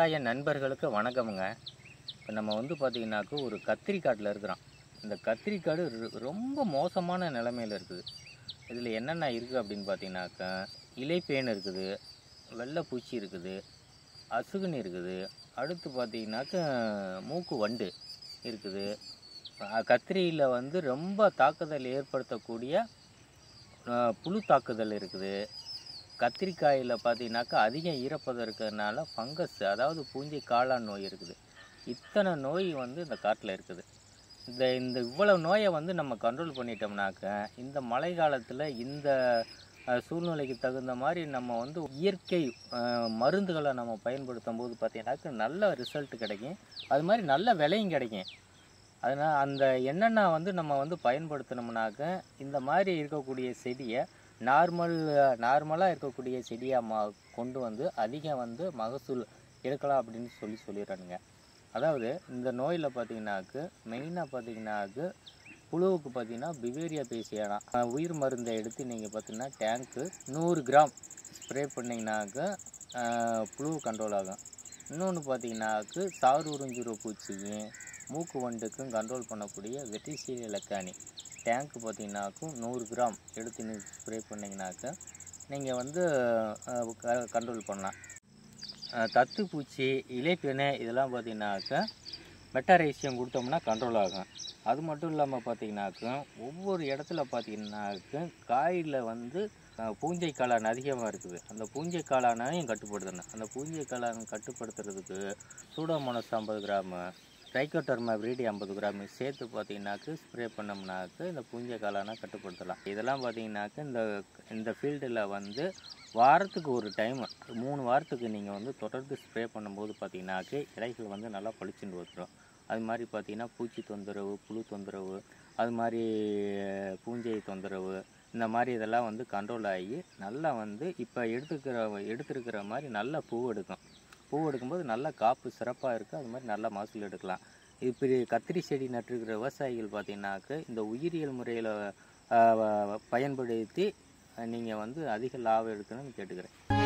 விவசாய நண்பர்களுக்கு வணக்கமுங்க இப்போ நம்ம வந்து பார்த்திங்கனாக்கு ஒரு கத்திரிக்காட்டில் இருக்கிறோம் இந்த கத்திரிக்காடு ரொ- ரொம்ப மோசமான நிலமையில் இருக்குது இதில் என்னென்ன இருக்குது அப்படின்னு பார்த்தீங்கன்னாக்கா இலைப்பேன் இருக்குது வெள்ளைப்பூச்சி இருக்குது அசுகுனி இருக்குது அடுத்து பார்த்தீங்கன்னாக்கா மூக்கு வண்டு இருக்குது அஹ் கத்திரியில் வந்து ரொம்ப தாக்குதல் ஏற்படுத்தக்கூடிய அஹ், புழு தாக்குதல் இருக்குது கத்திரிக்காயில் பார்த்தீங்கன்னாக்கா அதிக ஈரப்பதம் இருக்கிறதுனால ஃபங்கஸ் அதாவது பூஞ்சை காளான் நோய் இருக்குது இத்தனை நோய் வந்து இந்த காட்டில் இருக்குது இந்த இந்த இவ்வளவு நோயை வந்து நம்ம கண்ட்ரோல் பண்ணிட்டோம்னாக்க இந்த மழை காலத்தில் இந்த அஹ், சூழ்நிலைக்கு தகுந்த மாதிரி நம்ம வந்து இயற்கை அஹ், மருந்துகளை நம்ம பயன்படுத்தும் போது பார்த்தீங்கன்னாக்க நல்ல ரிசல்ட் கிடைக்கும் அது மாதிரி நல்ல விலையும் கிடைக்கும் அதனால் அந்த என்னென்ன வந்து நம்ம வந்து பயன்படுத்தினோம்னாக்க இந்த மாதிரி இருக்கக்கூடிய செடியை நார்மல் நார்மலாக இருக்கக்கூடிய செடியாக மா கொண்டு வந்து அதிகம் வந்து மகசூல் எடுக்கலாம் அப்படின்னு சொல்லி சொல்லிடுறானுங்க அதாவது இந்த நோயில் பார்த்தீங்கன்னாக்கு மெயினாக பார்த்தீங்கன்னாக்கு புழுவுக்கு பார்த்தீங்கன்னா பிவேரியா பேசியானா உயிர் மருந்தை எடுத்து நீங்கள் பார்த்தீங்கன்னா டேங்க்கு நூறு கிராம் ஸ்ப்ரே பண்ணிங்கனாக்க ஆஹ், புழு கண்ட்ரோல் ஆகும் இன்னொன்று பார்த்தீங்கன்னாக்கு சாறு உறிஞ்சுற பூச்சியும் மூக்கு வண்டுக்கும் கண்ட்ரோல் பண்ணக்கூடிய வெட்டிசீரிய லக்கானி டேங்க்கு பார்த்தீங்கன்னாக்கும் நூறு கிராம் எடுத்து நீங்கள் ஸ்ப்ரே பண்ணிங்கனாக்க நீங்கள் வந்து கண்ட்ரோல் பண்ணலாம் அஹ் தத்து பூச்சி இலைப்பெணை இதெல்லாம் பார்த்தீங்கன்னாக்கா மெட்டாரைசியம் கொடுத்தோம்னா கண்ட்ரோல் ஆகும் அது மட்டும் இல்லாமல் பார்த்தீங்கன்னாக்கா ஒவ்வொரு இடத்துல பார்த்தீங்கன்னாக்க காயில் வந்து அஹ், பூஞ்சை காளான் அதிகமாக இருக்குது அந்த பூஞ்சை காளானையும் கட்டுப்படுத்தணும் அந்த பூஞ்சை காளான் கட்டுப்படுத்துறதுக்கு சூடோமோனஸ் ஐம்பது கிராமு ட்ரைக்கோட்டர்மா விரீடி ஐம்பது கிராம் சேர்த்து பார்த்தீங்கன்னாக்கு ஸ்ப்ரே பண்ணோம்னாக்கு இந்த பூஞ்சை காளானை கட்டுப்படுத்தலாம் இதெல்லாம் பார்த்தீங்கன்னாக்க இந்த இந்த ஃபீல்டில் வந்து வாரத்துக்கு ஒரு டைம் மூணு வாரத்துக்கு நீங்கள் வந்து தொடர்ந்து ஸ்ப்ரே பண்ணும்போது பார்த்தீங்கன்னாக்கு இலைகள் வந்து நல்லா பளிச்சுட்டு வந்துடும் அது மாதிரி பார்த்தீங்கன்னா பூச்சி தொந்தரவு புழு தொந்தரவு அது மாதிரி அஹ், பூஞ்சை தொந்தரவு இந்த மாதிரி இதெல்லாம் வந்து கண்ட்ரோல் ஆகி நல்லா வந்து இப்போ எடுத்துக்கிற எடுத்துருக்கிற மாதிரி நல்லா பூ எடுக்கும் பூ எடுக்கும்போது நல்லா காப்பு சிறப்பாக இருக்குது அது மாதிரி நல்லா மகசூல் எடுக்கலாம் இப்படி கத்திரி செடி நட்டிருக்கிற விவசாயிகள் பார்த்தீங்கன்னாக்க இந்த உயிரியல் முறையில் பயன்படுத்தி நீங்கள் வந்து அதிக லாபம் எடுக்கணும்னு கேட்டுக்கிறேன்